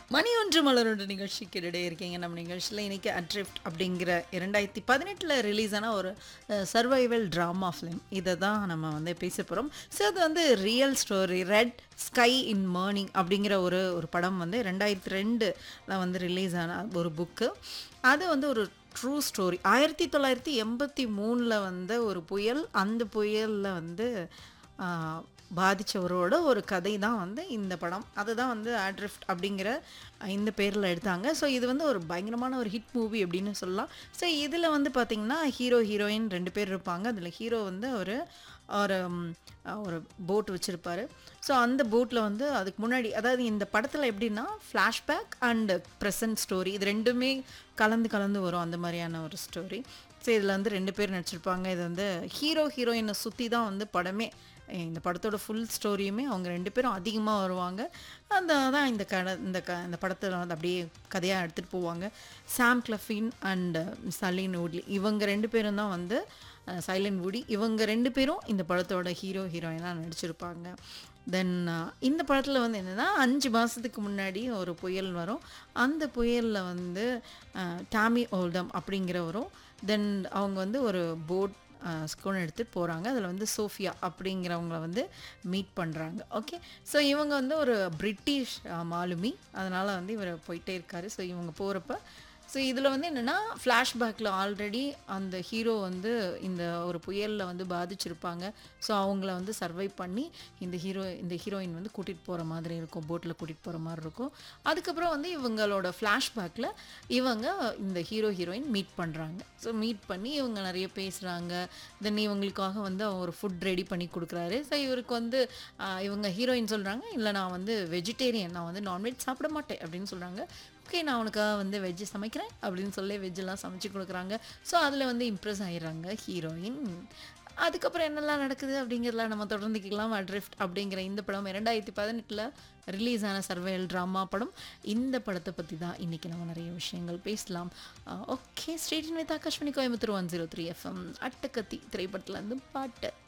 மணி ஒன்று மலரோட நிகழ்ச்சி கேட்டுட்டே இருக்கீங்க நம்ம நிகழ்ச்சியில் இன்னைக்கு அட்ரிஃப்ட் அப்படிங்கிற இரண்டாயிரத்தி பதினெட்டில் ரிலீஸ் ஆன ஒரு சர்வைவல் ட்ராமா ஃபிலிம் இதை தான் நம்ம வந்து பேச போகிறோம் ஸோ அது வந்து real story red sky in morning அப்படிங்கிற ஒரு ஒரு படம் வந்து ரெண்டாயிரத்தி ரெண்டில் வந்து ரிலீஸ் ஆன ஒரு புக்கு அது வந்து ஒரு ட்ரூ ஸ்டோரி ஆயிரத்தி தொள்ளாயிரத்தி எண்பத்தி மூணில் வந்த ஒரு புயல் அந்த புயலில் வந்து ஆஹ், பாதிச்சவரோட ஒரு கதை தான் வந்து இந்த படம் அதுதான் வந்து ஆட்ரிஃப்ட் அப்படிங்கிற இந்த பேரில் எடுத்தாங்க ஸோ இது வந்து ஒரு பயங்கரமான ஒரு ஹிட் மூவி அப்படின்னு சொல்லலாம் ஸோ இதில் வந்து பார்த்திங்கன்னா ஹீரோ ஹீரோயின் ரெண்டு பேர் இருப்பாங்க அதில் ஹீரோ வந்து ஒரு ஒரு ம், ஒரு போட் வச்சுருப்பாரு ஸோ அந்த போட்டில் வந்து அதுக்கு முன்னாடி அதாவது இந்த படத்தில் எப்படின்னா ஃப்ளாஷ்பேக் அண்ட் ப்ரெசன்ட் ஸ்டோரி இது ரெண்டுமே கலந்து கலந்து வரும் அந்த மாதிரியான ஒரு ஸ்டோரி ஸோ இதில் வந்து ரெண்டு பேர் நடிச்சிருப்பாங்க இது வந்து ஹீரோ ஹீரோயினை சுற்றி தான் வந்து படமே இந்த படத்தோட ஃபுல் ஸ்டோரியுமே அவங்க ரெண்டு பேரும் அதிகமாக வருவாங்க அந்த தான் இந்த கட இந்த க இந்த படத்தில் வந்து அப்படியே கதையாக எடுத்துகிட்டு போவாங்க சாம் கிளஃபின் அண்ட் சலீன் வுட்லி இவங்க ரெண்டு பேரும் தான் வந்து சைலண்ட் வுடி இவங்க ரெண்டு பேரும் இந்த படத்தோட ஹீரோ ஹீரோயினாக நடிச்சிருப்பாங்க தென் இந்த படத்தில் வந்து என்னென்னா அஞ்சு மாதத்துக்கு முன்னாடி ஒரு புயல் வரும் அந்த புயலில் வந்து அஹ், டாமி ஓல்டம் அப்படிங்கிறவரும் தென் அவங்க வந்து ஒரு போட் ஸ்கூன் எடுத்துகிட்டு போகிறாங்க அதில் வந்து சோஃபியா அப்படிங்கிறவங்கள வந்து மீட் பண்ணுறாங்க ஓகே ஸோ இவங்க வந்து ஒரு பிரிட்டிஷ் அஹ், மாலுமி அதனால் வந்து இவர் போயிட்டே இருக்காரு ஸோ இவங்க போகிறப்ப ஸோ இதில் வந்து என்னென்னா ஃப்ளாஷ்பேக்கில் ஆல்ரெடி அந்த ஹீரோ வந்து இந்த ஒரு புயலில் வந்து பாதிச்சிருப்பாங்க ஸோ அவங்கள வந்து சர்வை பண்ணி இந்த ஹீரோ இந்த ஹீரோயின் வந்து கூட்டிகிட்டு போகிற மாதிரி இருக்கும் போட்டில் கூட்டிகிட்டு போகிற மாதிரி இருக்கும் அதுக்கப்புறம் வந்து இவங்களோட ஃப்ளாஷ்பேக்கில் இவங்க இந்த ஹீரோ ஹீரோயின் மீட் பண்ணுறாங்க ஸோ மீட் பண்ணி இவங்க நிறைய பேசுகிறாங்க தென் இவங்களுக்காக வந்து அவர் ஒரு ஃபுட் ரெடி பண்ணி கொடுக்குறாரு ஸோ இவருக்கு வந்து ஆஹ், இவங்க ஹீரோயின் சொல்கிறாங்க இல்லை நான் வந்து வெஜிடேரியன் நான் வந்து நான்வெஜ் சாப்பிட மாட்டேன் அப்படின்னு சொல்கிறாங்க ஓகே நான் உனக்காக வந்து வெஜ்ஜு சமைக்கிறேன் அப்படின்னு சொல்லி வெஜ்ஜெல்லாம் சமைச்சு கொடுக்குறாங்க ஸோ அதில் வந்து இம்ப்ரெஸ் ஆயிடுறாங்க ஹீரோயின் அதுக்கப்புறம் என்னெல்லாம் நடக்குது அப்படிங்கிறதெல்லாம் நம்ம தொடர்ந்து கேட்கலாம் அட்ரிஃப்ட் அப்படிங்கிற இந்த படம் இரண்டாயிரத்தி பதினெட்டில் ரிலீஸ் ஆன சர்வையல் ட்ராமா படம் இந்த படத்தை பற்றி தான் இன்றைக்கி நம்ம நிறைய விஷயங்கள் பேசலாம் ஓகே ஸ்டேடியன் with Akashvani Coimbatore one zero three FM Attakathi திரைப்படத்துலேருந்து பாட்டு